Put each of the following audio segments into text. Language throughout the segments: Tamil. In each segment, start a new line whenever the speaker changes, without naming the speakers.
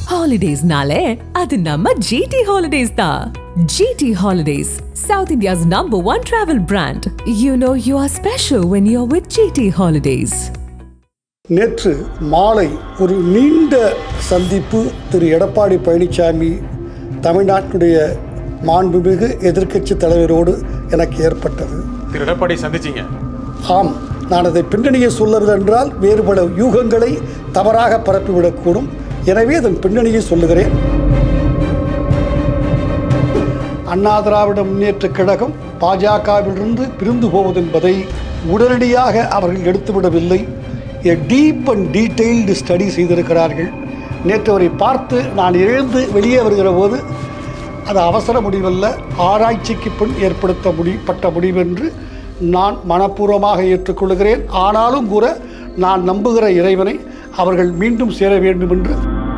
ஹாலிடேஸ்னாலே அது நம்ம ஜிடி ஹாலிடேஸ் தான் GT Holidays south India's number one travel brand you know you are special when you are with GT Holidays
நேற்று மாலை ஒரு நீண்ட சந்திப்பு திரு எடப்பாடி பழனிசாமி தமிழ்நாட்டுடைய மாண்புமிகு எதிர்க்கட்சி தலைவரோடு எனக்கு ஏற்பட்டது
திரு எடப்பாடி சந்திச்சீங்க
ஆம் நான் அதை பின்னணியை சொல்லவில்லை என்றால் வேறு பல யூகங்களை தவறாக பரப்பிவிடக்கூடும் எனவே அதன் பின்னணியை சொல்லுகிறேன் அண்ணா திராவிட முன்னேற்றக் கழகம் பாஜகவிலிருந்து பிரிந்து போவது என்பதை உடனடியாக அவர்கள் எடுத்துவிடவில்லை a deep and detailed study செய்திருக்கிறார்கள் நேற்று அவரை பார்த்து நான் எழுந்து வெளியே வருகிற போது அது அவசர முடிவல்ல ஆராய்ச்சிக்கு பின் ஏற்படுத்த முடிப்பட்ட முடிவென்று நான் மனப்பூர்வமாக ஏற்றுக்கொள்கிறேன் ஆனாலும் கூட நான் நம்புகிற இறைவனை அவர்கள் மீண்டும் சேர வேண்டும் என்று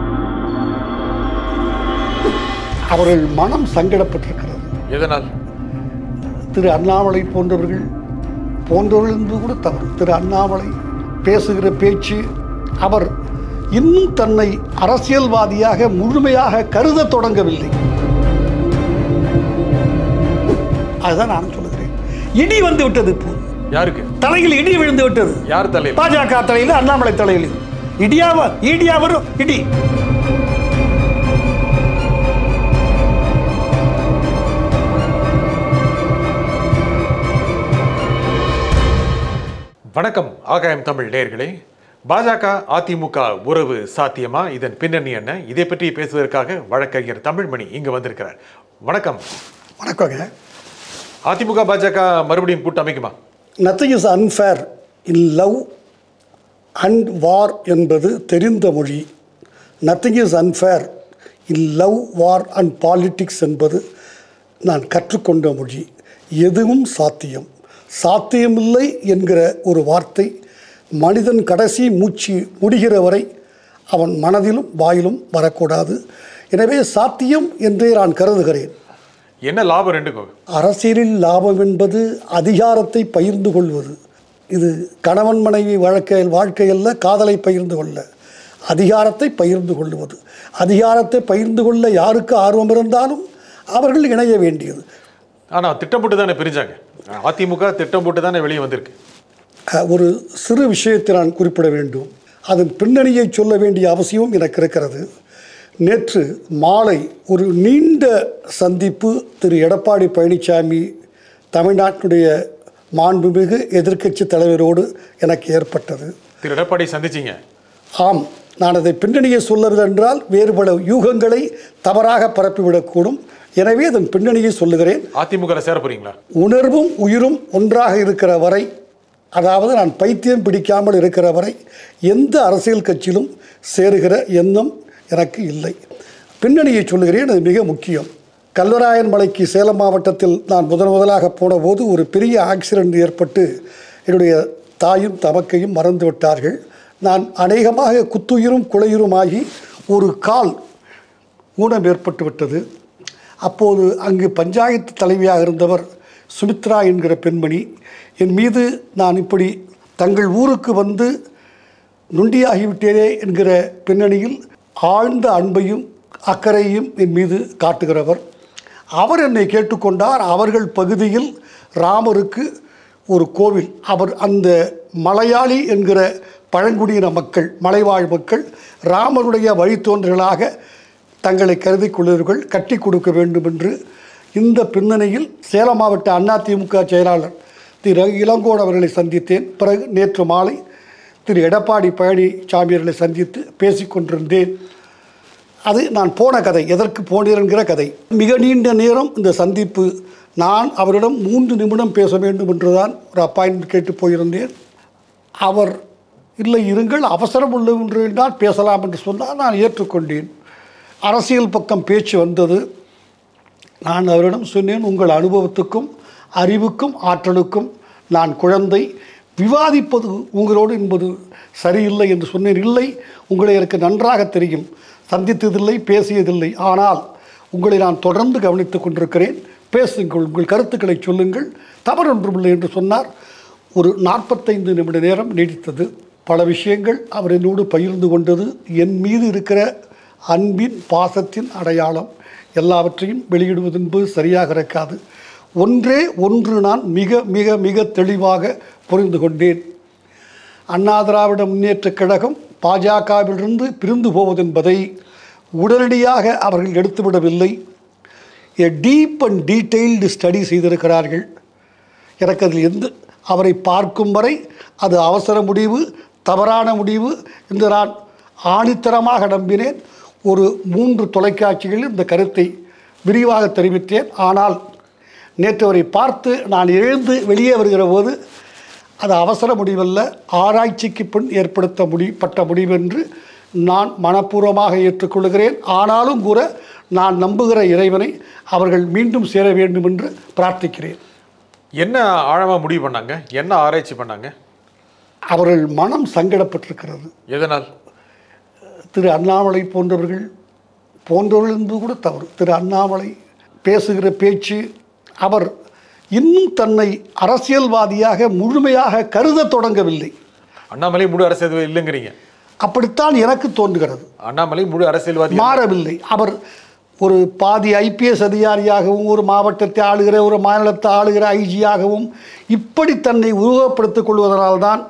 அவர்கள் மனம் சங்கடப்பட்டிருக்கிறது
எதனால்
திரு அண்ணாமலை போன்றவர்கள் போன்றவர்கள் என்று கூட தவறு திரு அண்ணாமலை பேசுகிற பேச்சு அவர் இன்னும் தன்னை அரசியல்வாதியாக முழுமையாக கருத தொடங்கவில்லை அதுதான் நான் சொல்லுகிறேன் இடி வந்து விட்டது இப்போ
யாருக்கு
தலையில் இடி விழுந்து விட்டது
யார் தலையில்
பாஜக தலையில் அண்ணாமலை தலையில் இடியாவ இடியா வரும் இடி
வணக்கம் ஆகாயம் தமிழ் நேர்களே பாஜக அதிமுக உறவு சாத்தியமா இதன் பின்னணி என்ன இதை பற்றி பேசுவதற்காக வழக்கறிஞர் தமிழ்மணி இங்கு வந்திருக்கிறார் வணக்கம்
வணக்கங்க
அதிமுக பாஜக மறுபடியும் கூட்டு அமைக்குமா
nothing is unfair in love and war என்பது தெரிந்த மொழி nothing is unfair in love war and politics என்பது நான் கற்றுக்கொண்ட மொழி எதுவும் சாத்தியம் சாத்தியமில்லை என்கிற ஒரு வார்த்தை மனிதன் கடைசி மூச்சு முடிகிற வரை அவன் மனதிலும் வாயிலும் வரக்கூடாது எனவே சாத்தியம் என்றே நான் கருதுகிறேன்
என்ன லாபம் ரெண்டுக்கும்
அரசியலில் லாபம் என்பது அதிகாரத்தை பகிர்ந்து கொள்வது இது கணவன் மனைவி வழக்கை வாழ்க்கையல்ல காதலை பகிர்ந்து கொள்ள அதிகாரத்தை பகிர்ந்து கொள்வது அதிகாரத்தை பகிர்ந்து கொள்ள யாருக்கு ஆர்வம் இருந்தாலும் அவர்கள் இணைய வேண்டியது
ஆனா திட்டம் போட்டு தானே பிரிஞ்சாங்க அதிமுக திட்டம் போட்டு தானே வெளியே வந்திருக்கு
அஹ், ஒரு சிறு விஷயத்தை நான் குறிப்பிட வேண்டும் அதன் பின்னணியை சொல்ல வேண்டிய அவசியம் எனக்கு இருக்கிறது நேற்று மாலை ஒரு நீண்ட சந்திப்பு திரு எடப்பாடி பழனிசாமி தமிழ்நாட்டுடைய மாண்புமிகு எதிர்க்கட்சி தலைவரோடு எனக்கு ஏற்பட்டது
திரு எடப்பாடி சந்திச்சீங்க
ஆம் நான் அதை பின்னணியை சொல்லவில்லை என்றால் வேறு பல யூகங்களை தவறாக பரப்பிவிடக்கூடும் எனவே அதன் பின்னணியை சொல்லுகிறேன்
அதிமுக சேர போறீங்களா
உணர்வும் உயிரும் ஒன்றாக இருக்கிற வரை அதாவது நான் பைத்தியம் பிடிக்காமல் இருக்கிற வரை எந்த அரசியல் கட்சியிலும் சேருகிற எண்ணம் எனக்கு இல்லை பின்னணியை சொல்லுகிறேன் அது மிக முக்கியம் கல்வராயன் மலைக்கு சேலம் மாவட்டத்தில் நான் முதன் முதலாக போனபோது ஒரு பெரிய ஆக்சிடென்ட் ஏற்பட்டு என்னுடைய தாயும் தமக்கையும் மறந்து விட்டார்கள் நான் அநேகமாக குத்துயிரும் குலையுருமாகி ஒரு கால் ஊனம் ஏற்பட்டு விட்டது அப்போது அங்கு பஞ்சாயத்து தலைவியாக இருந்தவர் சுமித்ரா என்கிற பெண்மணி என் மீது நான் இப்படி தங்கள் ஊருக்கு வந்து நொண்டியாகிவிட்டேனே என்கிற பின்னணியில் ஆழ்ந்த அன்பையும் அக்கறையும் என் மீது காட்டுகிறவர் அவர் என்னை கேட்டுக்கொண்டார் அவர்கள் பகுதியில் ராமருக்கு ஒரு கோவில் அவர் அந்த மலையாளி என்கிற பழங்குடியின மக்கள் மலைவாழ் மக்கள் ராமருடைய வழித்தோன்றல்களாக தங்களை கருதி கொள்ளுவர்கள் கட்டி கொடுக்க வேண்டும் என்று இந்த பின்னணியில் சேலம் மாவட்ட அதிமுக செயலாளர் திரு இளங்கோன் அவர்களை சந்தித்தேன் பிறகு நேற்று மாலை திரு எடப்பாடி பழனிசாமி அவர்களை சந்தித்து பேசிக்கொண்டிருந்தேன் அது நான் போன கதை எதற்கு போனேன் என்கிற கதை மிக நீண்ட நேரம் இந்த சந்திப்பு நான் அவரிடம் மூன்று நிமிடம் பேச வேண்டும் என்றுதான் ஒரு அப்பாயின்மெண்ட் கேட்டு போயிருந்தேன் அவர் இல்லை இருங்கள் அவசரம் உள்ள ஒன்று என்றால் பேசலாம் என்று சொன்னால் நான் ஏற்றுக்கொண்டேன் அரசியல் பக்கம் பேச்சு வந்தது நான் அவரிடம் சொன்னேன் உங்கள் அனுபவத்துக்கும் அறிவுக்கும் ஆற்றலுக்கும் நான் குழந்தை விவாதிப்பது உங்களோடு என்பது சரியில்லை என்று சொன்னேன் இல்லை உங்களை எனக்கு நன்றாக தெரியும் சந்தித்ததில்லை பேசியதில்லை ஆனால் உங்களை நான் தொடர்ந்து கவனித்துக் கொண்டிருக்கிறேன் பேசுங்கள் உங்கள் கருத்துக்களை சொல்லுங்கள் தவறு ஒன்றுமில்லை என்று சொன்னார் ஒரு நாற்பத்தைந்து நிமிட நேரம் நீடித்தது பல விஷயங்கள் அவர் என்னோடு பகிர்ந்து கொண்டது என் மீது இருக்கிற அன்பின் பாசத்தின் அடையாளம் எல்லாவற்றையும் வெளியிடுவது என்பது சரியாக இருக்காது ஒன்றே ஒன்று நான் மிக மிக மிக தெளிவாக புரிந்து கொண்டேன் அண்ணா திராவிட முன்னேற்றக் கழகம் பாஜகவிலிருந்து பிரிந்து போவதென்பதை உடனடியாக அவர்கள் எடுத்துவிடவில்லை a deep and detailed study செய்திருக்கிறார்கள் எனக்கு அதில் எந்த அவரை பார்க்கும் வரை அது அவசர முடிவு தவறான முடிவு என்று நான் ஆணித்தரமாக நம்பினேன் ஒரு மூன்று தொலைக்காட்சிகளில் இந்த கருத்தை விரிவாக தெரிவித்தேன் ஆனால் நேற்று அவரை பார்த்து நான் எழுந்து வெளியே வருகிற போது அது அவசர முடிவல்ல ஆராய்ச்சிக்கு பின் ஏற்படுத்த முடிப்பட்ட முடிவென்று நான் மனப்பூர்வமாக ஏற்றுக்கொள்கிறேன் ஆனாலும் கூட நான் நம்புகிற இறைவனை அவர்கள் மீண்டும் சேர வேண்டும் என்று பிரார்த்திக்கிறேன்
என்ன ஆழமா முடிவு பண்ணாங்க என்ன ஆராய்ச்சி பண்ணாங்க
அவர்கள் மனம் சங்கடப்பட்டிருக்கிறது
எதனால்
திரு அண்ணாமலை போன்றவர்கள் போன்றவர்கள் என்பது கூட தவறு திரு அண்ணாமலை பேசுகிற பேச்சு அவர் இன்னும் தன்னை அரசியல்வாதியாக முழுமையாக கருதத் தொடங்கவில்லை
அண்ணாமலை முழு அரசியல் இல்லைங்கிறீங்க
அப்படித்தான் எனக்கு தோன்றுகிறது
அண்ணாமலை முழு அரசியல்வாதி
மாறவில்லை அவர் ஒரு பாதி ஐபிஎஸ் அதிகாரியாகவும் ஒரு மாவட்டத்தை ஆளுகிற ஒரு மாநிலத்தை ஆளுகிற ஐஜியாகவும் இப்படி தன்னை உருவகப்படுத்திக் கொள்வதனால்தான்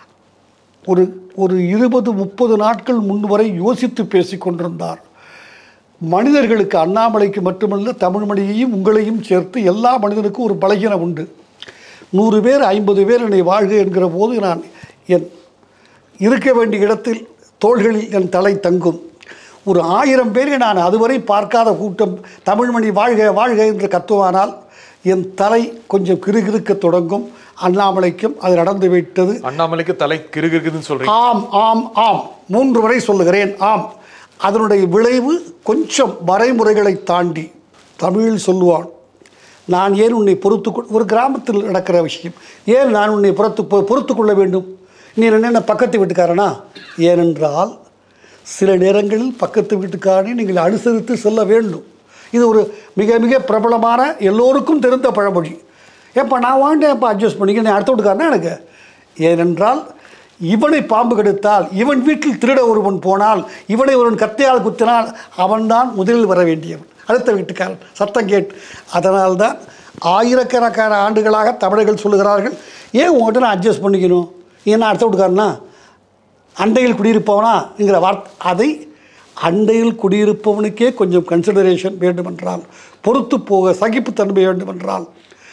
ஒரு ஒரு இருபது முப்பது நாட்கள் முன் வரை யோசித்து பேசிக் கொண்டிருந்தார் மனிதர்களுக்கு அண்ணாமலைக்கு மட்டுமல்ல தமிழ் மொழியையும் உங்களையும் சேர்த்து எல்லா மனிதனுக்கும் ஒரு பலகீனம் உண்டு நூறு பேர் ஐம்பது பேர் என்னை வாழ்க என்கிற போது நான் என் இருக்க வேண்டிய இடத்தில் தோள்களில் என் தலை தங்கும் ஒரு ஆயிரம் பேரை நான் அதுவரை பார்க்காத கூட்டம் தமிழ்மணி வாழ்க வாழ்க என்று கத்துவானால் என் தலை கொஞ்சம் கிறுகிறுக்க தொடங்கும் அண்ணாமலைக்கும் அது நடந்து விட்டது
அண்ணாமலைக்கு தலை கிறுகிறுக்குதுன்னு சொல்றீங்க
ஆம் ஆம் ஆம் மூன்று வரை சொல்லுகிறேன் ஆம் அதனுடைய விளைவு கொஞ்சம் வரைமுறைகளை தாண்டி தமிழில் சொல்லுவான் நான் ஏன் உன்னை பொறுத்து கொள்- ஒரு கிராமத்தில் நடக்கிற விஷயம் ஏன் நான் உன்னை பொறுத்து பொ- பொறுத்து கொள்ள வேண்டும் நீ என்ன பக்கத்து வீட்டுக்காரனா ஏனென்றால் சில நேரங்களில் பக்கத்து வீட்டுக்காரனை நீங்கள் அனுசரித்து செல்ல வேண்டும் இது ஒரு மிக மிக பிரபலமான எல்லோருக்கும் தெரிந்த பழமொழி ஏப்பா நான் வாண்டேன் அப்போ அட்ஜஸ்ட் பண்ணிக்க நீ அடுத்த வீட்டுக்காரனா எனக்கு ஏனென்றால் இவனை பாம்பு கடித்தால் இவன் வீட்டில் திருட ஒருவன் போனால் இவனை ஒருவன் கத்தையால் குத்தினால் அவன்தான் முதலில் வர வேண்டியவன் அடுத்த வீட்டுக்காரன் சத்தம் கேட்டு அதனால்தான் ஆயிரக்கணக்கான ஆண்டுகளாக தமிழர்கள் சொல்லுகிறார்கள் ஏன் உங்கள்கிட்ட நான் அட்ஜஸ்ட் பண்ணிக்கணும் ஏன்னா அடுத்த வீட்டுக்காரனா அண்டையில் குடியிருப்பவனாங்கிற வார்த்தை அதை அண்டையில் குடியிருப்பவனுக்கே கொஞ்சம் கன்சிடரேஷன் வேண்டுமென்றால் பொறுத்து போக சகிப்புத்தன்மை வேண்டுமென்றால்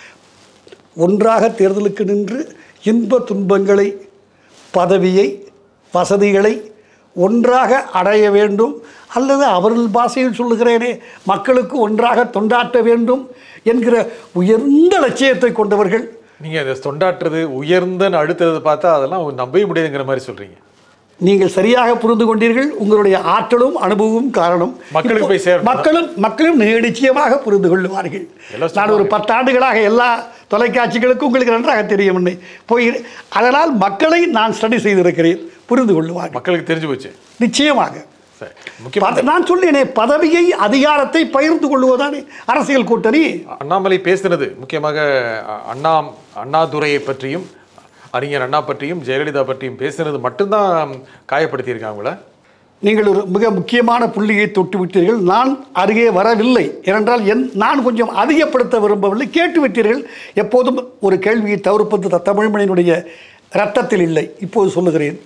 ஒன்றாக தேர்தலுக்கு நின்று இன்ப துன்பங்களை பதவியை வசதிகளை ஒன்றாக அடைய வேண்டும் அல்லது அவர்கள் பாஷையில் சொல்லுகிறேனே மக்களுக்கு ஒன்றாக தொண்டாற்ற வேண்டும் என்கிற உயர்ந்த லட்சியத்தை கொண்டவர்கள்
நீங்க அதை தொண்டாற்றுறது உயர்ந்தன்னு அடுத்தது பார்த்தா அதெல்லாம் நம்பவே முடியாதுங்கிற மாதிரி சொல்றீங்க
நீங்கள் சரியாக புரிந்து கொண்டீர்கள் உங்களுடைய ஆற்றலும் அனுபவமும் காரணம்
மக்களுக்கு
இப்போ
போய் சேரணும்.
மக்களும் மக்களும் மிக நிச்சயமாக புரிந்து கொள்ளுவார்கள்
எல்லாம்
நான் ஒரு பத்தாண்டுகளாக எல்லா தொலைக்காட்சிகளுக்கும் உங்களுக்கு நன்றாக தெரியும் என்னை போய் அதனால் மக்களை நான் ஸ்டடி செய்திருக்கிறேன் புரிந்து கொள்ளுவார்கள்
மக்களுக்கு தெரிஞ்சு போச்சு
நிச்சயமாக
சரி முக்கியமா
பத- நான் சொன்னேனே பதவியை அதிகாரத்தை பகிர்ந்து கொள்வதானே அரசியல் கூட்டணி
அண்ணாமலை பேசினது முக்கியமாக அ- அண்ணா அண்ணாதுரையை பற்றியும் அறிஞர் அண்ணா பற்றியும் ஜெயலலிதா பற்றியும் பேசினது மட்டும்தான் காயப்படுத்தியிருக்காங்களா
நீங்கள் ஒரு மிக முக்கியமான புள்ளியை தொட்டு விட்டீர்கள் நான் அருகே வரவில்லை ஏனென்றால் என் நான் கொஞ்சம் அதிகப்படுத்த விரும்பவில்லை கேட்டு விட்டீர்கள் எப்போதும் ஒரு கேள்வியை தவிர்ப்பது த- தமிழ்மணியினுடைய ரத்தத்தில் இல்லை இப்போது சொல்லுகிறேன்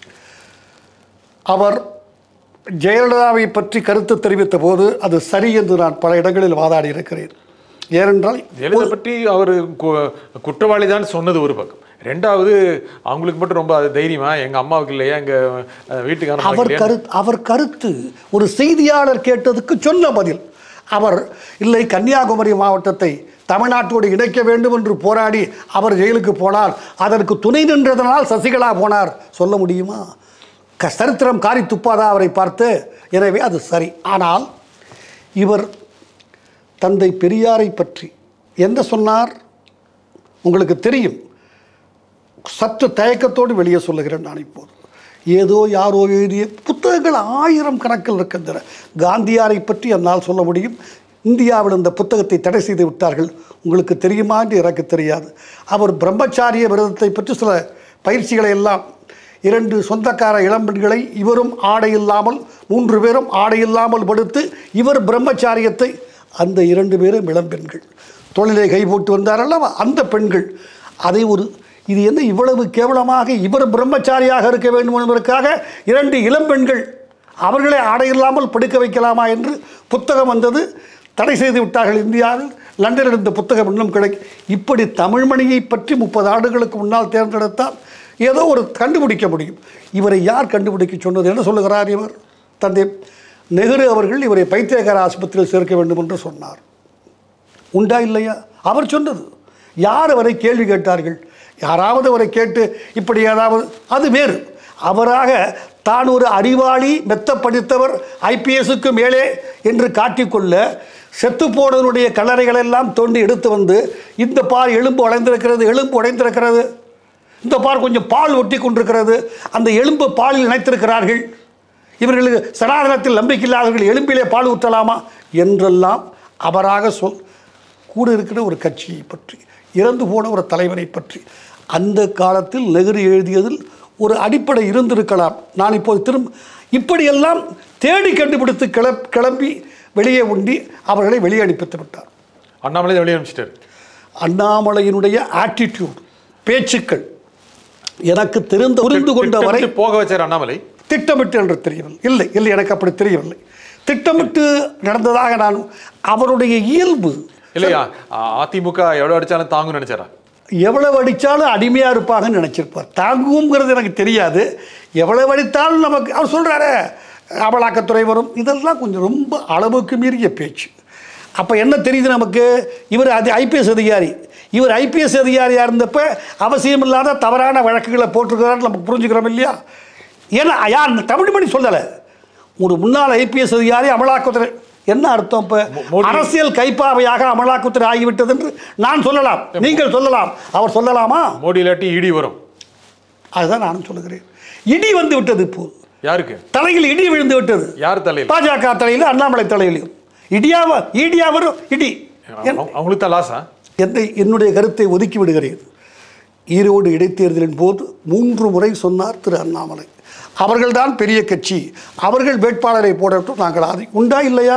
அவர் ஜெயலலிதாவை பற்றி கருத்து தெரிவித்த போது அது சரி என்று நான் பல இடங்களில் வாதாடி இருக்கிறேன் ஏனென்றால்
ஜெயலலிதா பற்றி அவர் குற்றவாளி தான் சொன்னது ஒரு பக்கம் ரெண்டாவது அவங்களுக்கு மட்டும் ரொம்ப அது தைரியமா எங்க அம்மாவுக்கு இல்லையா எங்க அஹ், வீட்டுக்காரங்களுக்கு
அவர்
இல்லையா?
கரு அவர் கருத்து ஒரு செய்தியாளர் கேட்டதுக்கு சொன்ன பதில் அவர் இல்லை கன்னியாகுமரி மாவட்டத்தை தமிழ்நாட்டோடு இணைக்க வேண்டும் என்று போராடி அவர் ஜெயிலுக்கு போனார் அதற்கு துணை நின்றதனால் சசிகலா போனார் சொல்ல முடியுமா க சரித்திரம் காரி துப்பாதா அவரை பார்த்து எனவே அது சரி ஆனால் இவர் தந்தை பெரியாரை பற்றி என்ன சொன்னார் உங்களுக்கு தெரியும் சற்று தயக்கத்தோடு வெளியே சொல்லுகிறேன் நான் இப்போது ஏதோ யாரோ எழுதிய புத்தகங்கள் ஆயிரம் கணக்கில் இருக்கின்றன காந்தியாரை பற்றி என்னால் சொல்ல முடியும் இந்தியாவில் இந்த புத்தகத்தை தடை செய்து விட்டார்கள் உங்களுக்கு தெரியுமா என்று எனக்கு தெரியாது அவர் பிரம்மச்சாரிய விரதத்தை பற்றி சில பயிற்சிகளை எல்லாம் இரண்டு சொந்தக்கார இளம்பெண்களை இவரும் ஆடை இல்லாமல் மூன்று பேரும் ஆடை இல்லாமல் படுத்து இவர் பிரம்மச்சாரியத்தை அந்த இரண்டு பேரும் இளம்பெண்கள் தொழிலை கை போட்டு வந்தார் அல்லவா அந்த பெண்கள் அதை ஒரு இது என்ன இவ்வளவு கேவலமாக இவர் பிரம்மச்சாரியாக இருக்க வேண்டும் என்பதற்காக இரண்டு இளம்பெண்கள் அவர்களை ஆடை இல்லாமல் படுக்க வைக்கலாமா என்று புத்தகம் வந்தது தடை செய்து விட்டார்கள் இந்தியாவில் லண்டனில் இந்த புத்தகம் இன்னும் கிடை இப்படி தமிழ்மணியை பற்றி முப்பது ஆண்டுகளுக்கு முன்னால் தேர்ந்தெடுத்தால் ஏதோ ஒரு கண்டுபிடிக்க முடியும் இவரை யார் கண்டுபிடிக்க சொன்னது என்ன சொல்லுகிறார் இவர் தந்தை நெஹ்ரு அவர்கள் இவரை பைத்தியகார ஆஸ்பத்திரியில் சேர்க்க வேண்டும் என்று சொன்னார் உண்டா இல்லையா அவர் சொன்னது யார் அவரை கேள்வி கேட்டார்கள் யாராவது அவரை கேட்டு இப்படி ஏதாவது அது வேறு அவராக தான் ஒரு அறிவாளி மெத்த படித்தவர் ஐபிஎஸ்க்கு மேலே என்று காட்டிக்கொள்ள செத்துப்போனவருடைய கல்லறைகள் எல்லாம் தோண்டி எடுத்து வந்து இந்த பார் எலும்பு உடைந்திருக்கிறது எலும்பு உடைந்திருக்கிறது இந்த பார் கொஞ்சம் பால் ஒட்டி கொண்டிருக்கிறது அந்த எலும்பு பாலில் இணைத்திருக்கிறார்கள் இவர்களுக்கு சனாதனத்தில் நம்பிக்கை இல்லாதவர்கள் எலும்பிலே பால் ஊற்றலாமா என்றெல்லாம் அவராக சொல் கூட இருக்கிற ஒரு கட்சியை பற்றி இறந்து போன ஒரு தலைவரை பற்றி அந்த காலத்தில் நெஹ்ரு எழுதியதில் ஒரு அடிப்படை இருந்திருக்கலாம் நான் இப்போது திரும்ப இப்படியெல்லாம் தேடி கண்டுபிடித்து கிளப் கிளம்பி வெளியே உண்டி அவர்களை வெளியே அனுப்பித்து விட்டார்
அண்ணாமலை வெளியே அனுப்பிச்சிட்டாரு
அண்ணாமலையினுடைய ஆட்டிடியூட் பேச்சுக்கள் எனக்கு தெரிந்த புரிந்து கொண்ட வரை
திட்டமிட்டு போக வச்சார் அண்ணாமலை
திட்டமிட்டு என்று தெரியவில்லை இல்லை இல்லை எனக்கு அப்படி தெரியவில்லை திட்டமிட்டு நடந்ததாக நான் அவருடைய இயல்பு
இல்லையா அ- அதிமுக எவ்வளவு அடிச்சாலும் தாங்கும் நினைச்சாரா
எவ்வளவு அடித்தாலும் அடிமையாக இருப்பாங்கன்னு நினச்சிருப்பார் தாங்குவோங்கிறது எனக்கு தெரியாது எவ்வளவு அடித்தாலும் நமக்கு அவர் சொல்கிறாரே அமலாக்கத்துறை வரும் இதெல்லாம் கொஞ்சம் ரொம்ப அளவுக்கு மீறிய பேச்சு அப்போ என்ன தெரியுது நமக்கு இவர் அது ஐபிஎஸ் அதிகாரி இவர் ஐபிஎஸ் அதிகாரியாக இருந்தப்ப அவசியமில்லாத தவறான வழக்குகளை போட்டிருக்கிறான்னு நம்ம புரிஞ்சுக்கிறோம் இல்லையா ஏன்னா யார் தமிழ்மணி சொல்லலை ஒரு முன்னாள் ஐபிஎஸ் அதிகாரி அமலாக்கத்துறை என்ன அர்த்தம் இப்போ
மோடி-
அரசியல் கைப்பாவையாக அமலாக்கத்துறை ஆகிவிட்டது என்று நான் சொல்லலாம் நீங்கள் சொல்லலாம் அவர் சொல்லலாமா
மோடி இல்லாட்டி இடி வரும்
அதுதான் நானும் சொல்லுகிறேன் இடி வந்து விட்டது இப்போ
யாருக்கு
தலையில் இடி விழுந்து விட்டது
யார் தலையில்
பாஜக தலையில் அண்ணாமலை தலையிலும் இடியாவ ஈடியா வரும் இடி என்-
அவங்க- அவங்களுக்கு தான் லாஸா
என்னை என்னுடைய கருத்தை ஒதுக்கி விடுகிறேன் ஈரோடு இடைத்தேர்தலின் போது மூன்று முறை சொன்னார் திரு அண்ணாமலை அவர்கள்தான் பெரிய கட்சி அவர்கள் வேட்பாளரை போடட்டும் நாங்கள் அதை உண்டா இல்லையா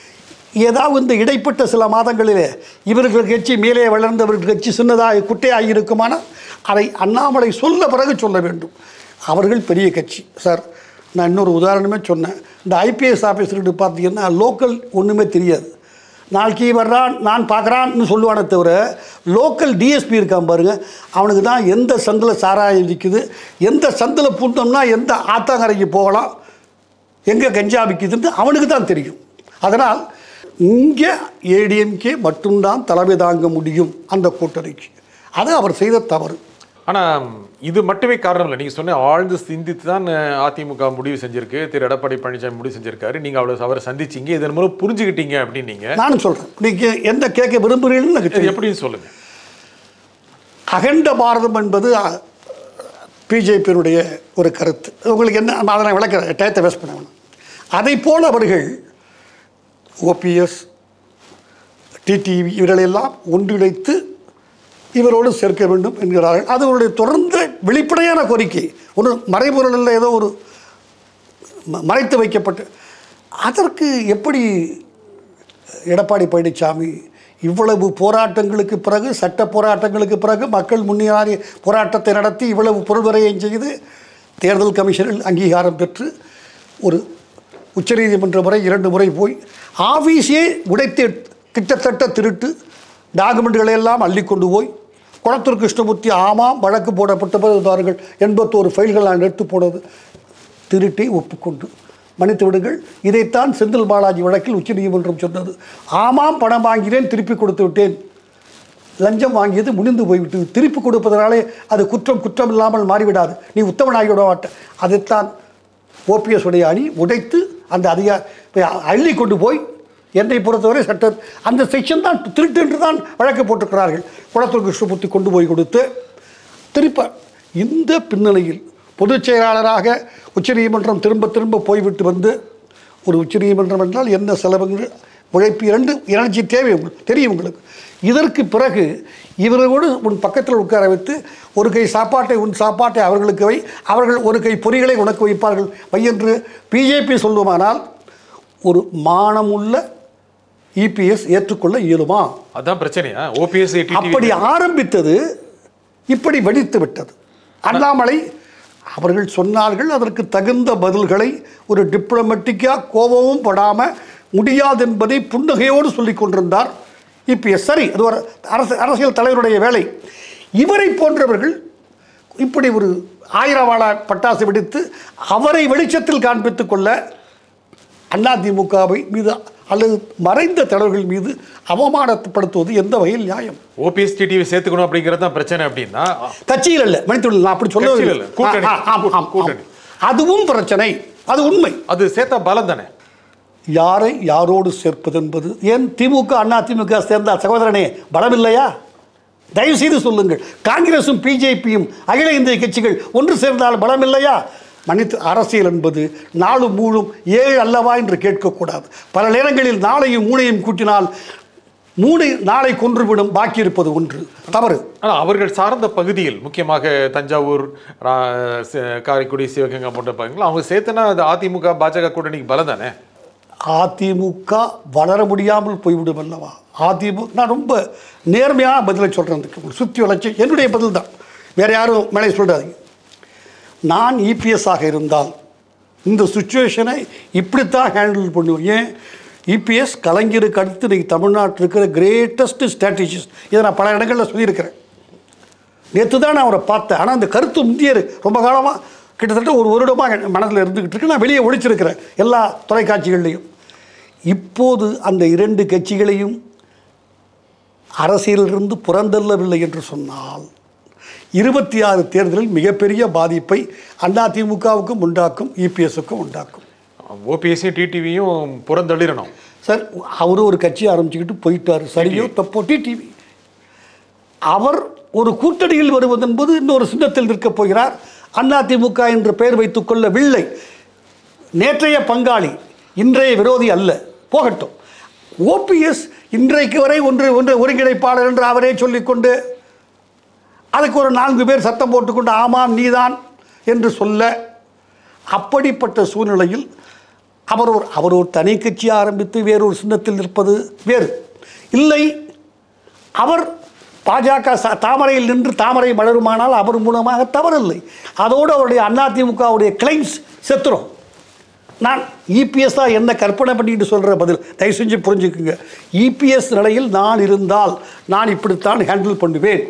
ஏதாவது இந்த இடைப்பட்ட சில மாதங்களிலே இவர்கள் கட்சி மேலே வளர்ந்தவர்கள் கட்சி சின்னதாக குட்டையாகி இருக்குமானால் அதை அண்ணாமலை சொல்ல பிறகு சொல்ல வேண்டும் அவர்கள் பெரிய கட்சி சார் நான் இன்னொரு உதாரணமே சொன்னேன் இந்த ஐபிஎஸ் ஆஃபீஸர்கிட்ட பார்த்தீங்கன்னா லோக்கல் ஒன்றுமே தெரியாது நாளைக்கு வர்றான் நான் பார்க்குறான்னு சொல்லுவானே தவிர லோக்கல் டிஎஸ்பி இருக்கான் பாருங்க அவனுக்கு தான் எந்த சந்தில் சாராயம் விற்குது எந்த சந்தில் பூந்தோம்னா எந்த ஆத்தாங்கரைக்கு போகலாம் எங்கே கஞ்சா விற்குதுன்னு அவனுக்கு தான் தெரியும் அதனால் இங்கே ஏடிஎம்கே மட்டும்தான் தலைமை தாங்க முடியும் அந்த கூட்டணிக்கு அது அவர் செய்த தவறு
ஆனா இது மட்டுமே காரணம் இல்லை நீங்க சொன்ன ஆழ்ந்து சிந்தித்து தான் அஹ், அதிமுக முடிவு செஞ்சிருக்கு திரு எடப்பாடி பழனிசாமி முடிவு செஞ்சிருக்காரு நீங்க அவ்வளவு அவரை சந்திச்சீங்க இதன் மூலம் புரிஞ்சுக்கிட்டீங்க அப்படின்னீங்க
நானும் சொல்கிறேன் நீங்கள் எந்த கேட்க விரும்புகிறீங்கன்னு எனக்கு
இது
தெரியும்
எப்படின்னு சொல்லுங்க
அகண்ட பாரதம் என்பது பிஜேபியினுடைய ஒரு கருத்து உங்களுக்கு என்ன நான் அதை நான் விளக்கிறேன் டயத்தை வேஸ்ட் பண்ண வேணாம் அதை போல் அவர்கள் ஓபிஎஸ் டிடிவி இவர்களெல்லாம் ஒன்றிணைத்து இவரோடு சேர்க்க வேண்டும் என்கிறார்கள் அது அவருடைய தொடர்ந்த வெளிப்படையான கோரிக்கை ஒரு மறைபொருளில் ஏதோ ஒரு ம- மறைத்து வைக்கப்பட்டு அதற்கு எப்படி எடப்பாடி பழனிசாமி இவ்வளவு போராட்டங்களுக்கு பிறகு சட்ட போராட்டங்களுக்கு பிறகு மக்கள் முன்னேறி போராட்டத்தை நடத்தி இவ்வளவு பொருள்வரையும் செய்து தேர்தல் கமிஷனில் அங்கீகாரம் பெற்று ஒரு உச்சநீதிமன்ற முறை இரண்டு முறை போய் ஆஃபீஸே உடைத்து கிட்டத்தட்ட திருட்டு டாக்குமெண்ட்டுகளை எல்லாம் அள்ளி கொண்டு போய் குளத்தூர் கிருஷ்ணமூர்த்தி ஆமாம் வழக்கு போடப்பட்ட பாருங்கள் எண்பத்தோரு ஃபைல்கள் நான் எடுத்து போனது திருட்டை ஒப்புக்கொண்டு மன்னித்து விடுங்கள் இதைத்தான் செந்தில் பாலாஜி வழக்கில் உச்சநீதிமன்றம் சொன்னது ஆமாம் பணம் வாங்கினேன் திருப்பி கொடுத்து விட்டேன் லஞ்சம் வாங்கியது முடிந்து போய்விட்டது திருப்பி கொடுப்பதனாலே அது குற்றம் குற்றம் இல்லாமல் மாறிவிடாது நீ உத்தமனாகிவிட மாட்ட அதைத்தான் ஓபிஎஸ் உடைய அணி உடைத்து அந்த அதிகார அள்ளி கொண்டு போய் என்னை பொறுத்தவரை சட்ட அந்த செக்ஷன் தான் திருட்டு என்று தான் வழக்கு போட்டிருக்கிறார்கள் குளத்தூர் கிருஷ்ணமூர்த்தி கொண்டு போய் கொடுத்து திருப்ப இந்த பின்னணியில் பொதுச் செயலாளராக உச்சநீதிமன்றம் திரும்ப திரும்ப போய்விட்டு வந்து ஒரு உச்சநீதிமன்றம் என்றால் என்ன செலவுகள் உழைப்பு இரண்டு எனர்ஜி தேவை உங்களுக்கு தெரியும் உங்களுக்கு இதற்கு பிறகு இவர்களோடு உன் பக்கத்தில் உட்கார வைத்து ஒரு கை சாப்பாட்டை உன் சாப்பாட்டை அவர்களுக்கு வை அவர்கள் ஒரு கை பொறிகளை உனக்கு வைப்பார்கள் வை என்று பிஜேபி சொல்லுமானால் ஒரு மானமுள்ள இபிஎஸ் ஏற்றுக்கொள்ள இயலுமா
அதான் பிரச்சனையா ஓபிஎஸ்
அப்படி ஆரம்பித்தது இப்படி வெடித்து விட்டது அண்ணாமலை அவர்கள் சொன்னார்கள் அதற்கு தகுந்த பதில்களை ஒரு டிப்ளமேட்டிக்காக கோபமும் படாமல் முடியாது என்பதை புன்னகையோடு சொல்லிக் கொண்டிருந்தார் இபிஎஸ் சரி அது ஒரு அரசு அரசியல் தலைவருடைய வேலை இவரை போன்றவர்கள் இப்படி ஒரு ஆயிரவாள பட்டாசு வெடித்து அவரை வெளிச்சத்தில் காண்பித்துக் கொள்ள அதிமுகவை மீது அல்லது மறைந்த தலைவர்கள் மீது அவமானப்படுத்துவது எந்த வகையில் நியாயம்
ஓபிஎஸ் டிடிவி சேர்த்துக்கணும் அப்படிங்கிறது தான் பிரச்சனை அப்படின்னா
கட்சியில் இல்லை மனிதர்கள் நான் அப்படி சொல்ல
கட்சியில் இல்ல, கூட்டணி.
ஆ, ஆ, ஆம், ஆம்,
கூட்டணி.
ஆம். அதுவும் பிரச்சனை அது உண்மை
அது சேர்த்தா பலம் தானே
யாரை யாரோடு சேர்ப்பது என்பது ஏன் திமுக அண்ணா திமுக சேர்ந்த சகோதரனே பலம் இல்லையா தயவு செய்து சொல்லுங்கள் காங்கிரசும் பிஜேபியும் அகில இந்திய கட்சிகள் ஒன்று சேர்ந்தால் பலம் இல்லையா மனித அரசியல் என்பது நாலு மூணும் ஏழு அல்லவா என்று கேட்கக்கூடாது பல நேரங்களில் நாளையும் மூணையும் கூட்டினால் மூணை நாளை கொன்றுவிடும் பாக்கி இருப்பது ஒன்று தவறு
ஆனால் அவர்கள் சார்ந்த பகுதியில் முக்கியமாக தஞ்சாவூர் ரா- சி- காரைக்குடி சிவகங்கை போன்ற பகுதிகள் அவங்க சேர்த்தனா அது அதிமுக பாஜக கூட்டணிக்கு பலம் தானே
அதிமுக வளர முடியாமல் போய்விடும் அல்லவா அதிமுக நான் ரொம்ப நேர்மையான பதிலை சொல்கிறேன் அதுக்கு சுற்றி வளர்ச்சி என்னுடைய பதில் தான் வேறு யாரும் மேலே சொல்கிறாதீங்க நான் இபிஎஸ் ஆக இருந்தால் இந்த சுச்சுவேஷனை இப்படித்தான் ஹேண்டில் பண்ணுவேன் ஏன் இபிஎஸ் கலைஞருக்கு அடுத்து இன்றைக்கி தமிழ்நாட்டில் இருக்கிற கிரேட்டஸ்ட் ஸ்ட்ராட்டஜிஸ்ட் இதை நான் பல இடங்களில் சொல்லியிருக்கிறேன் நேற்று தான் நான் அவரை பார்த்தேன் ஆனால் அந்த கருத்து முந்தியர் ரொம்ப காலமாக கிட்டத்தட்ட ஒரு வருடமாக என் மனதில் இருந்துக்கிட்டு இருக்கு நான் வெளியே ஒழிச்சிருக்கிறேன் எல்லா தொலைக்காட்சிகள்லையும் இப்போது அந்த இரண்டு கட்சிகளையும் அரசியலிலிருந்து புறந்தள்ளவில்லை என்று சொன்னால் இருபத்தி ஆறு தேர்தலில் மிகப்பெரிய பாதிப்பை அதிமுகவுக்கும் உண்டாக்கும் இபிஎஸ்ஸுக்கும் உண்டாக்கும்
ஓபிஎஸ்ஸையும் டிடிவியும் புறந்தள்ளிடணும்
சார் அவரும் ஒரு கட்சி ஆரம்பிச்சுக்கிட்டு போயிட்டார் சரியோ தப்போ டிடிவி அவர் ஒரு கூட்டணியில் வருவது என்பது இன்னொரு சின்னத்தில் நிற்கப் போகிறார் அதிமுக என்ற பெயர் வைத்துக் கொள்ளவில்லை நேற்றைய பங்காளி இன்றைய விரோதி அல்ல போகட்டும் ஓபிஎஸ் இன்றைக்கு வரை ஒன்று ஒன்று ஒருங்கிணைப்பாளர் என்று அவரே சொல்லிக்கொண்டு அதுக்கு ஒரு நான்கு பேர் சத்தம் போட்டுக்கொண்டு ஆமாம் நீதான் என்று சொல்ல அப்படிப்பட்ட சூழ்நிலையில் அவர் ஒரு அவர் ஒரு தனி கட்சி ஆரம்பித்து வேறொரு சின்னத்தில் நிற்பது வேறு இல்லை அவர் பாஜக ச- தாமரையில் நின்று தாமரை மலருமானால் அவர் மூலமாக தவறில்லை அதோடு அவருடைய அதிமுகவுடைய கிளைம்ஸ் செத்துரும் நான் இபிஎஸ்ஸாக என்ன கற்பனை பண்ணிட்டு சொல்கிற பதில் தயவு செஞ்சு புரிஞ்சுக்குங்க இபிஎஸ் நிலையில் நான் இருந்தால் நான் இப்படித்தான் ஹேண்டில் பண்ணுவேன்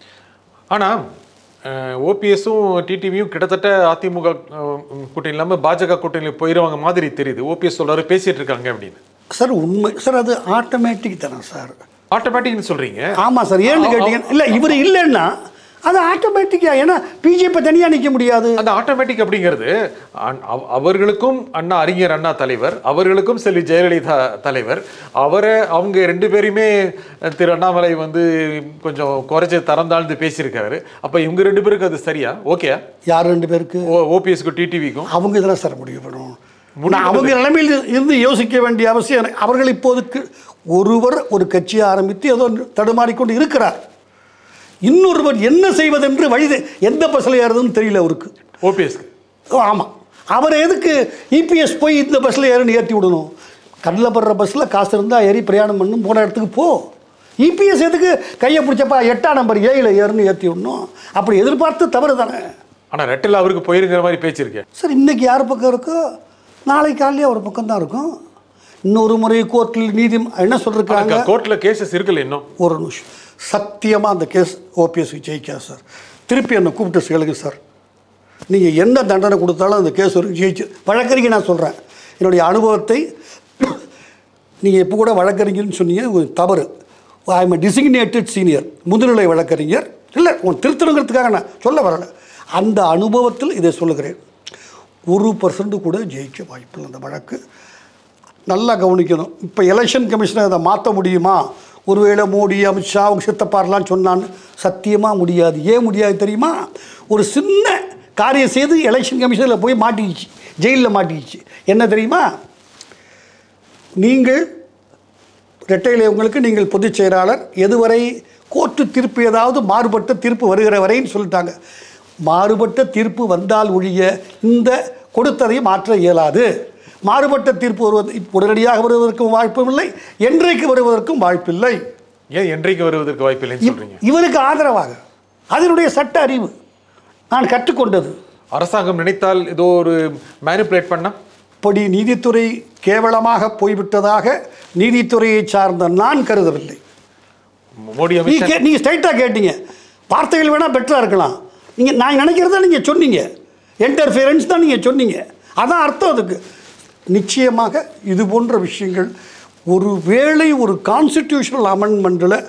ஆனால் ஓபிஎஸும் டிடிவியும் கிட்டத்தட்ட அதிமுக அஹ், கூட்டணி இல்லாமல் பாஜக கூட்டணியில் போயிடுவாங்க மாதிரி தெரியுது ஓபிஎஸ் சொல்றாரு பேசிட்டு இருக்காங்க அப்படின்னு
சார் உண்மை சார் அது ஆட்டோமேட்டிக் தானே சார்
ஆட்டோமேட்டிக்னு சொல்றீங்க
ஆமாம் சார் ஏன்னு கேட்டீங்கன்னா இல்லை இவர் இல்லைன்னா அது ஆட்டோமேட்டிக்காக ஏன்னா பிஜேபி தனியாக நிற்க முடியாது
அந்த ஆட்டோமேட்டிக் அப்படிங்கிறது அன்- அவ- அவர்களுக்கும் அண்ணா அறிஞர் அண்ணா தலைவர் அவர்களுக்கும் செல்வி ஜெயலலிதா தலைவர் அவரை அவங்க ரெண்டு பேரையுமே அஹ், திரு அண்ணாமலை வந்து கொஞ்சம் குறைச்சி தரம் தாழ்ந்து பேசியிருக்காரு அப்ப இவங்க ரெண்டு பேருக்கு அது சரியா ஓகே
யார் ரெண்டு பேருக்கு
ஓபிஎஸ்க்கும் டிடிவிக்கும்
அவங்க இதெல்லாம் சார் முடிவு பண்ணுவோம் நான் அவங்க நிலைமையில் இருந்து யோசிக்க வேண்டிய அவசியம் எனக்கு- அவர்கள் இப்போதுக்கு ஒருவர் ஒரு கட்சியை ஆரம்பித்து ஏதோ தடுமாறிக்கொண்டு இருக்கிறார் இன்னொருவர் என்ன செய்வதென்று வழி தெ- எந்த பஸ்ஸில் ஏறுதுன்னு தெரியல அவருக்கு
ஓபிஎஸ்க்கு
ஓ ஆமாம் அவர் எதுக்கு இபிஎஸ் போய் இந்த பஸ்ஸில் ஏறுன்னு ஏற்றி விடணும் கண்ணில் படுற பஸ்ஸில் காசு இருந்தால் ஏறி பிரயாணம் பண்ணும் போன இடத்துக்கு போ இபிஎஸ் எதுக்கு கையை பிடிச்சப்பா எட்டாம் நம்பர் ஏழில் ஏறுன்னு ஏற்றி விடணும் அப்படி எதிர்பார்த்து தவறு தானே
ஆனா ரெட்டில் அவருக்கு போயிருங்கிற மாதிரி பேச்சு இருக்கு
சார் இன்னைக்கு யார் பக்கம் இருக்கோ நாளை காலையிலே அவர் பக்கம் தான் இருக்கும் இன்னொரு முறை கோர்ட்டில் நீதி என்ன சொல்லிருக்காங்க
கோர்ட்ல கேசஸ் இருக்குல்ல இன்னும்
ஒரு நிமிஷம் சத்தியமாக அந்த கேஸ் ஓபிஎஸ்க்கு ஜெயிக்காது சார் திருப்பி என்னை கூப்பிட்டு கேளுங்க சார் நீங்கள் என்ன தண்டனை கொடுத்தாலும் அந்த கேஸ் ஒரு ஜெயிச்சு வழக்கறிஞர் நான் சொல்கிறேன் என்னுடைய அனுபவத்தை நீங்கள் இப்போ கூட வழக்கறிஞர்னு சொன்னீங்க ஒரு தவறு ஐ எம் டிசிக்னேட்டட் சீனியர் முதுநிலை வழக்கறிஞர் இல்லை உன் திருத்தணுங்கிறதுக்காக நான் சொல்ல வரலை அந்த அனுபவத்தில் இதை சொல்லுகிறேன் ஒரு பர்சன்ட் கூட ஜெயிக்க வாய்ப்பில்லை அந்த வழக்கு நல்லா கவனிக்கணும் இப்போ எலெக்ஷன் கமிஷனை அதை மாற்ற முடியுமா ஒருவேளை மோடி அமித்ஷா அவங்க சித்தப்பாரெலாம் சொன்னான்னு சத்தியமாக முடியாது ஏன் முடியாது தெரியுமா ஒரு சின்ன காரியம் செய்து எலெக்ஷன் கமிஷனில் போய் மாட்டிக்கிச்சு ஜெயிலில் மாட்டிக்கிச்சு என்ன தெரியுமா நீங்கள் ரெட்டையிலே உங்களுக்கு நீங்கள் பொதுச் செயலாளர் எதுவரை கோர்ட்டு தீர்ப்பு ஏதாவது மாறுபட்ட தீர்ப்பு வருகிற வரைன்னு சொல்லிட்டாங்க மாறுபட்ட தீர்ப்பு வந்தால் ஒழிய இந்த கொடுத்ததை மாற்ற இயலாது மாறுபட்ட தீர்ப்பு வருவது உடனடியாக வருவதற்கும் வாய்ப்புமில்லை என்றைக்கு வருவதற்கும் வாய்ப்பில்லை
ஏன் என்றைக்கு வருவதற்கு வாய்ப்பில்லைன்னு சொல்றீங்க
இவருக்கு ஆதரவாக அதனுடைய சட்ட அறிவு நான் கற்றுக்கொண்டது
அரசாங்கம் நினைத்தால் ஏதோ ஒரு மேனிப்புலேட் பண்ணா
இப்படி நீதித்துறை கேவலமாக போய்விட்டதாக நீதித்துறையை சார்ந்த நான் கருதவில்லை
மோடி
நீ
அமித்ஷா
கே நீங்கள் ஸ்ட்ரைட்டாக கேட்டீங்க வார்த்தைகள் வேணால் பெட்டராக இருக்கலாம் நீங்கள் நான் நினைக்கிறத நீங்கள் சொன்னீங்க என்டர்ஃபியரன்ஸ் தான் நீங்கள் சொன்னீங்க அதான் அர்த்தம் அதுக்கு நிச்சயமாக இது போன்ற விஷயங்கள் ஒரு வேளை ஒரு கான்ஸ்டிடியூஷனல் அமெண்ட்மெண்ட்டில்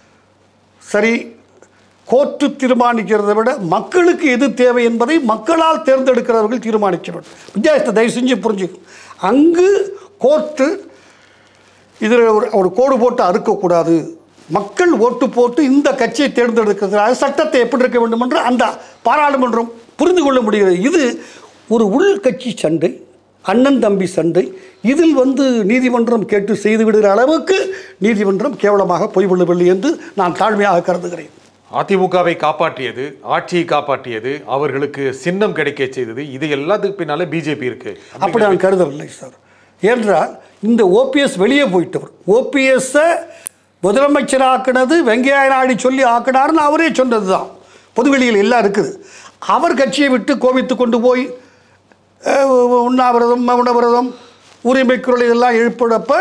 சரி கோர்ட்டு தீர்மானிக்கிறதை விட மக்களுக்கு எது தேவை என்பதை மக்களால் தேர்ந்தெடுக்கிறவர்கள் தீர்மானிக்க வேண்டும் வித்தியாசத்தை தயவு செஞ்சு புரிஞ்சுக்கும் அங்கு கோர்ட்டு இதில் ஒரு ஒரு கோடு போட்டு அறுக்கக்கூடாது மக்கள் ஓட்டு போட்டு இந்த கட்சியை தேர்ந்தெடுக்கிறதுக்காக சட்டத்தை எப்படி இருக்க வேண்டும் என்று அந்த பாராளுமன்றம் புரிந்து கொள்ள முடிகிறது இது ஒரு உள்கட்சி சண்டை அண்ணன் தம்பி சண்டை இதில் வந்து நீதிமன்றம் கேட்டு செய்து விடுகிற அளவுக்கு நீதிமன்றம் கேவலமாக போய்விடவில்லை என்று நான் தாழ்மையாக கருதுகிறேன்
அதிமுகவை காப்பாற்றியது ஆட்சியை காப்பாற்றியது அவர்களுக்கு சின்னம் கிடைக்க செய்தது இது எல்லாத்துக்கு பின்னால பிஜேபி இருக்கு
அப்படி நான் கருதவில்லை சார் ஏனென்றால் இந்த ஓபிஎஸ் வெளியே போயிட்டவர் ஓபிஎஸ்ஸை முதலமைச்சர் ஆக்குனது வெங்கையா நாயுடு சொல்லி ஆக்கினார்னு அவரே சொன்னது தான் பொதுவெளியில் எல்லாம் இருக்குது அவர் கட்சியை விட்டு கோபித்து கொண்டு போய் அஹ், உண்ணாவிரதம் மௌனவிரதம் உரிமை குரல் இதெல்லாம் எழுப்பிடப்ப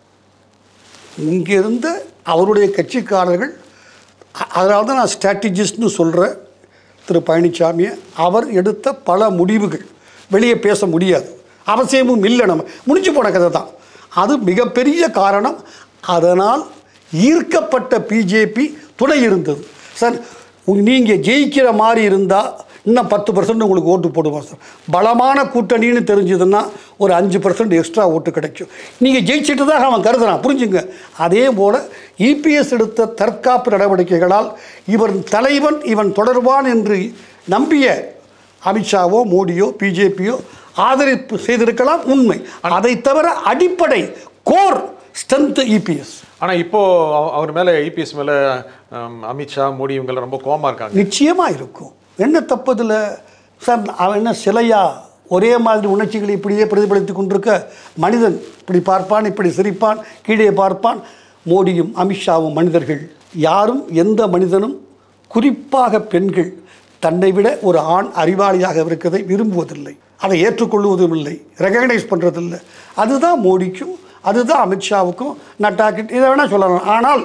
இங்கிருந்து அவருடைய கட்சிக்காரர்கள் அ- அதனால தான் நான் ஸ்ட்ராட்டஜிஸ்ட்னு சொல்கிறேன் திரு பழனிசாமியை அவர் எடுத்த பல முடிவுகள் வெளியே பேச முடியாது அவசியமும் இல்லை நம்ம முடிஞ்சு போன கதை தான் அது மிகப்பெரிய காரணம் அதனால் ஈர்க்கப்பட்ட பிஜேபி துணை இருந்தது சார் நீங்கள் ஜெயிக்கிற மாதிரி இருந்தால் இன்னும் பத்து பர்சன்ட் உங்களுக்கு ஓட்டு போடுவோம் சார் பலமான கூட்டணின்னு தெரிஞ்சதுன்னா ஒரு அஞ்சு பர்சன்ட் எக்ஸ்ட்ரா ஓட்டு கிடைக்கும் நீங்கள் ஜெயிச்சிட்டதாக அவன் கருதுறான் புரிஞ்சுங்க அதே போல் இபிஎஸ் எடுத்த தற்காப்பு நடவடிக்கைகளால் இவன் தலைவன் இவன் தொடர்பான் என்று நம்பிய அமித்ஷாவோ மோடியோ பிஜேபியோ ஆதரிப்பு செய்திருக்கலாம் உண்மை அதை தவிர அடிப்படை கோர் ஸ்ட்ரென்த் இபிஎஸ்
ஆனா இப்போ அவ- அவர் மேல இபிஎஸ் மேல ஹம், அமித்ஷா மோடி இவங்க ரொம்ப கோவமா இருக்காங்க
நிச்சயமாக இருக்கும் என்ன தப்பதில் சார் அவன் என்ன சிலையா ஒரே மாதிரி உணர்ச்சிகளை இப்படியே பிரதிபலித்து கொண்டிருக்க மனிதன் இப்படி பார்ப்பான் இப்படி சிரிப்பான் கீழே பார்ப்பான் மோடியும் அமித்ஷாவும் மனிதர்கள் யாரும் எந்த மனிதனும் குறிப்பாக பெண்கள் தன்னை விட ஒரு ஆண் அறிவாளியாக இருக்கிறதை விரும்புவதில்லை அதை ஏற்றுக்கொள்வதும் இல்லை ரெகக்னைஸ் பண்ணுறதில்லை அதுதான் மோடிக்கும் அதுதான் அமித்ஷாவுக்கும் நட்டாக்கு இதை வேணால் சொல்லலாம் ஆனால்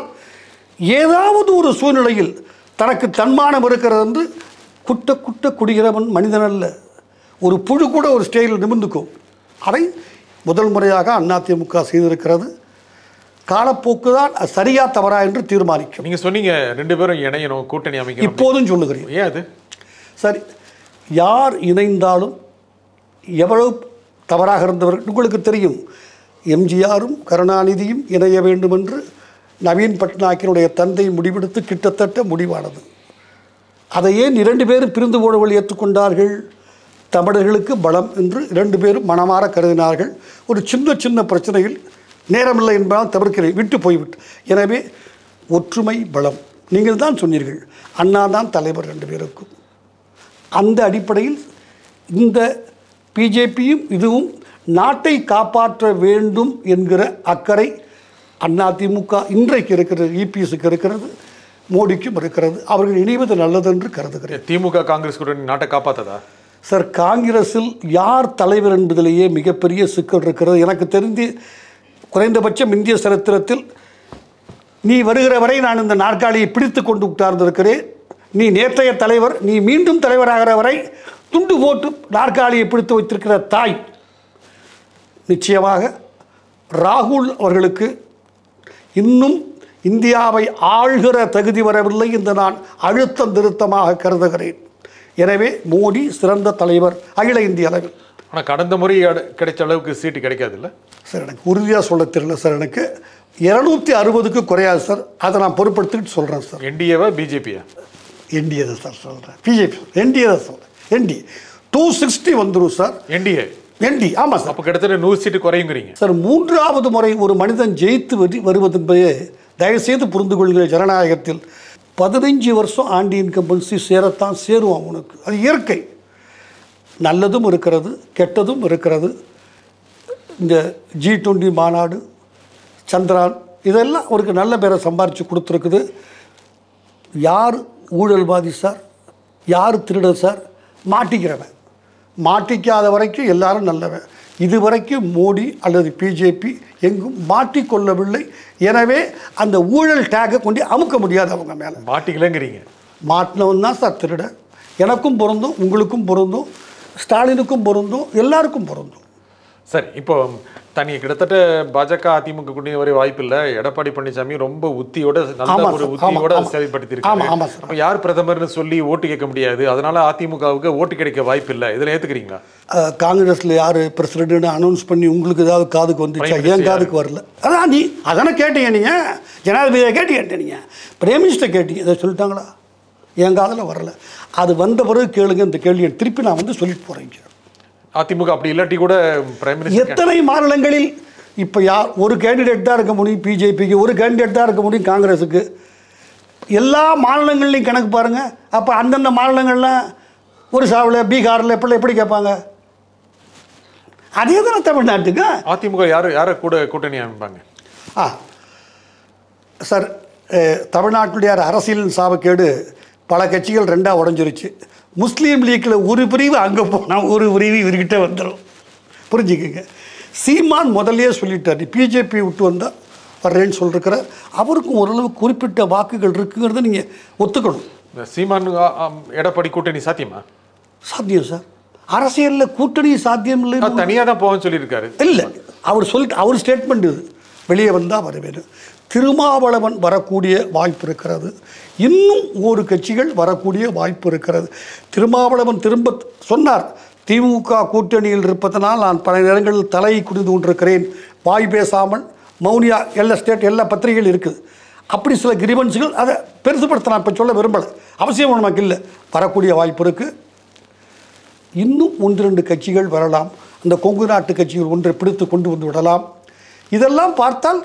ஏதாவது ஒரு சூழ்நிலையில் தனக்கு தன்மானம் இருக்கிறது என்று குட்ட குட்ட குடிகிறவன் மனிதன் அல்ல ஒரு புழு கூட ஒரு ஸ்டேயில் நிமிர்ந்துக்கும் அதை முதல் முறையாக அதிமுக செய்திருக்கிறது காலப்போக்கு தான் அது சரியா தவறா என்று தீர்மானிக்கும்
நீங்க சொன்னீங்க ரெண்டு பேரும் இணையணும் கூட்டணி அமைக்கணும்
இப்போதும் சொல்லுகிறேன்
ஏன் அது
சரி யார் இணைந்தாலும் எவ்வளவு தவறாக இருந்தவர்கள் உங்களுக்கு தெரியும் எம்ஜிஆரும் கருணாநிதியும் இணைய வேண்டும் என்று நவீன் பட்நாயக்கினுடைய தந்தை முடிவெடுத்து கிட்டத்தட்ட முடிவானது அதை ஏன் இரண்டு பேரும் பிரிந்து போனவர்கள் ஏற்றுக்கொண்டார்கள் தமிழர்களுக்கு பலம் என்று இரண்டு பேரும் மனமாற கருதினார்கள் ஒரு சின்ன சின்ன பிரச்சனையில் நேரமில்லை என்பதால் தவிர்க்கிறேன் விட்டு போய்விட்டு எனவே ஒற்றுமை பலம் நீங்கள் தான் சொன்னீர்கள் அண்ணா தான் தலைவர் ரெண்டு பேருக்கும் அந்த அடிப்படையில் இந்த பிஜேபியும் இதுவும் நாட்டை காப்பாற்ற வேண்டும் என்கிற அக்கறை அதிமுக இன்றைக்கு இருக்கிறது இபிஎஸ்க்கு இருக்கிறது மோடிக்கும் இருக்கிறது அவர்கள் இணைவது நல்லது என்று கருதுகிறேன்
திமுக காங்கிரஸ் கூட்டணி நாட்டை காப்பாத்ததா
சார் காங்கிரஸில் யார் தலைவர் என்பதிலேயே மிகப்பெரிய சிக்கல் இருக்கிறது எனக்கு தெரிந்து குறைந்தபட்சம் இந்திய சரித்திரத்தில் நீ வருகிற வரை நான் இந்த நாற்காலியை பிடித்து கொண்டு உட்கார்ந்திருக்கிறேன் நீ நேற்றைய தலைவர் நீ மீண்டும் தலைவராகிற வரை துண்டு போட்டு நாற்காலியை பிடித்து வைத்திருக்கிற தாய் நிச்சயமாக ராகுல் அவர்களுக்கு இன்னும் இந்தியாவை ஆள்கிற தகுதி வரவில்லை என்று நான் அழுத்தம் திருத்தமாக கருதுகிறேன் எனவே மோடி சிறந்த தலைவர் அகில இந்திய அளவில்
ஆனா கடந்த முறை அட- கிடைச்ச அளவுக்கு சீட்டு கிடைக்காது இல்ல
சார் எனக்கு உறுதியாக சொல்ல தெரியல சார் எனக்கு இரநூத்தி அறுபதுக்கு குறையாது சார் அதை நான் பொருட்படுத்திக்கிட்டு சொல்கிறேன் சார்
என்டிஏவா பிஜேபியா
என்டிஏ தான் சார் சொல்கிறேன் பிஜேபி என்டிஏ தான் சொல்கிறேன் என்டிஏ டூ சிக்ஸ்டி வந்துடும் சார்
என்டிஏ
என்டி ஆமாம் சார்
அப்ப கிட்டத்தட்ட நூறு சீட்டு குறையுங்கிறீங்க
சார் மூன்றாவது முறை ஒரு மனிதன் ஜெயித்து வெற்றி வருவது என்பதை தயவுசெய்து புரிந்து கொள்கிற ஜனநாயகத்தில் பதினைஞ்சு வருஷம் ஆண்டி இன்கம்பன்சி சேரத்தான் சேருவான் உனக்கு அது இயற்கை நல்லதும் இருக்கிறது கெட்டதும் இருக்கிறது இந்த ஜி டுவெண்ட்டி மாநாடு சந்திரான் இதெல்லாம் அவருக்கு நல்ல பேரை சம்பாரித்து கொடுத்துருக்குது யார் ஊழல்வாதி சார் யார் திருடன் சார் மாட்டிக்கிறவன் மாட்டிக்காத வரைக்கும் எல்லாரும் நல்லவன் இதுவரைக்கும் மோடி அல்லது பிஜேபி எங்கும் மாட்டிக்கொள்ளவில்லை எனவே அந்த ஊழல் டேக்கை கொண்டு அமுக்க முடியாது அவங்க மேலே
மாட்டிக்கலங்கிறீங்க
மாட்டினவன் தான் சார் திருடன் எனக்கும் பொருந்தும் உங்களுக்கும் பொருந்தும் ஸ்டாலினுக்கும் பொருந்தும் எல்லாருக்கும் பொருந்தும்
சரி இப்போ தனி கிட்டத்தட்ட பாஜக அதிமுக கூட்டணி வரை வாய்ப்பு இல்ல எடப்பாடி பழனிசாமி ரொம்ப உத்தியோட நல்ல
ஆமா
ஒரு
சார்,
உத்தியோட
ஆமா, ஆமா.
செயல்படுத்தி
ஆமா, ஆமா சார்.
அப்ப யார் பிரதமர்னு சொல்லி ஓட்டு கேட்க முடியாது அதனால அதிமுகவுக்கு ஓட்டு கிடைக்க வாய்ப்பு இல்ல இதுல ஏத்துக்கிறீங்களா
அஹ், காங்கிரஸ்ல யார் பிரசிடென்ட்னு அனௌன்ஸ் பண்ணி உங்களுக்கு ஏதாவது காதுக்கு வந்துச்சா
Prime Minister
என் காதுக்கு வரல அதான் நீ அதானே கேட்டீங்க நீங்கள் ஜனாதிபதியை கேட்டீங்க நீங்கள் பிரைம் மினிஸ்டர் கேட்டீங்க இதை சொல்லிட்டாங்களா என் காதில் வரல அது வந்த பிறகு கேளுங்க இந்த கேள்வியை திருப்பி நான் வந்து சொல்லிட்டு போகிறேங்க
அதிமுக அப்படி இல்லாட்டி கூட பிரைம் மினிஸ்டர்
எத்தனை மாநிலங்களில் இப்போ யார் ஒரு கேண்டிடேட் தான் இருக்க முடியும் பிஜேபிக்கு ஒரு கேண்டிடேட் தான் இருக்க முடியும் காங்கிரஸுக்கு எல்லா மாநிலங்கள்லையும் கணக்கு பாருங்கள் அப்போ அந்தந்த மாநிலங்கள்லாம் ஒரு சாவில் பீகாரில் எப்படி எப்படி கேட்பாங்க அதே தானே தமிழ்நாட்டுக்கு
அதிமுக யாரு யார கூட கூட்டணி அமைப்பாங்க
ஆ சார் அஹ், தமிழ்நாட்டுடைய அரசியலின் சாபக்கேடு பல கட்சிகள் ரெண்டாக உடஞ்சிருச்சு முஸ்லீம் லீக்கில் ஒரு பிரிவு அங்கே போனால் ஒரு பிரிவு இவர்கிட்ட வந்துடும் புரிஞ்சுக்கங்க சீமான் முதல்லயே சொல்லிட்டார் பிஜேபி விட்டு வந்தால் வர்றேன்னு சொல்லிருக்கிற அவருக்கும் ஓரளவு குறிப்பிட்ட வாக்குகள் இருக்குங்கிறத நீங்கள் ஒத்துக்கணும்
இந்த சீமான் ஆ, ஆம், எடப்பாடி கூட்டணி சாத்தியமா
சாத்தியம் சார் அரசியலில் கூட்டணி சாத்தியம் இல்லை
நான் தனியா தான் போவேன்னு சொல்லியிருக்காரு
இல்லை அவர் சொல்லிட்டு அவர் ஸ்டேட்மெண்ட் இது வெளியே வந்தால் வருவேன் திருமாவளவன் வரக்கூடிய வாய்ப்பு இருக்கிறது இன்னும் ஒரு கட்சிகள் வரக்கூடிய வாய்ப்பு இருக்கிறது திருமாவளவன் திரும்ப சொன்னார் திமுக கூட்டணியில் இருப்பதனால் நான் பல நேரங்களில் தலையை குடிந்து கொண்டிருக்கிறேன் வாய் பேசாமல் மௌனியா எல்லா ஸ்டேட் எல்லா பத்திரிகைகள் இருக்குது அப்படி சில கிரிவன்ஸுகள் அதை பெருசுப்படுத்த நான் இப்போ சொல்ல விரும்பலை அவசியம் நமக்கு இல்லை வரக்கூடிய வாய்ப்பு இருக்குது இன்னும் ஒன்று ரெண்டு கட்சிகள் வரலாம் அந்த கொங்கு நாட்டு கட்சிகள் ஒன்றை பிடித்து கொண்டு வந்து விடலாம் இதெல்லாம் பார்த்தால்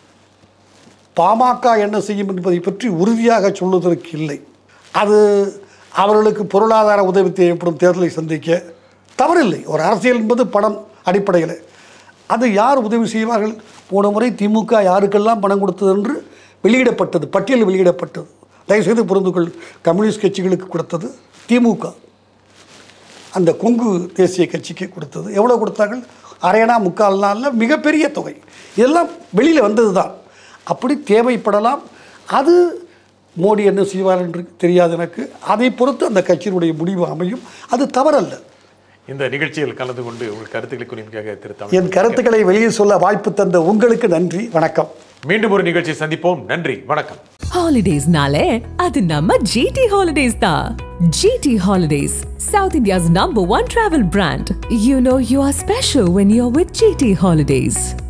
பாமக என்ன செய்யும் என்பதை பற்றி உறுதியாக சொல்வதற்கு இல்லை அது அவர்களுக்கு பொருளாதார உதவி தேவைப்படும் தேர்தலை சந்திக்க தவறில்லை ஒரு அரசியல் என்பது பணம் அடிப்படையில் அது யார் உதவி செய்வார்கள் போன முறை திமுக யாருக்கெல்லாம் பணம் கொடுத்தது என்று வெளியிடப்பட்டது பட்டியல் வெளியிடப்பட்டது தயவுசெய்து புரிந்து கொள் கம்யூனிஸ்ட் கட்சிகளுக்கு கொடுத்தது திமுக அந்த கொங்கு தேசிய கட்சிக்கு கொடுத்தது எவ்வளோ கொடுத்தார்கள் அரையனா முக்கால் நாளில் மிகப்பெரிய தொகை இதெல்லாம் வெளியில் வந்தது தான் அப்படி தேவைப்படலாம் அது மோடி என்ன செய்வார் என்று தெரியாது எனக்கு அதை பொறுத்து அந்த கட்சியினுடைய முடிவு அமையும் அது தவறல்ல
இந்த நிகழ்ச்சியில் கலந்து கொண்டு உங்கள் கருத்துக்களை குறிப்பாக திருத்தம்
என் கருத்துக்களை வெளியே சொல்ல வாய்ப்பு தந்த உங்களுக்கு நன்றி வணக்கம்
மீண்டும் ஒரு நிகழ்ச்சி சந்திப்போம் நன்றி வணக்கம்
ஹாலிடேஸ்னாலே அது நம்ம ஜிடி ஹாலிடேஸ் தான் GT Holidays south India's number one travel brand you know you are special when you are with GT holidays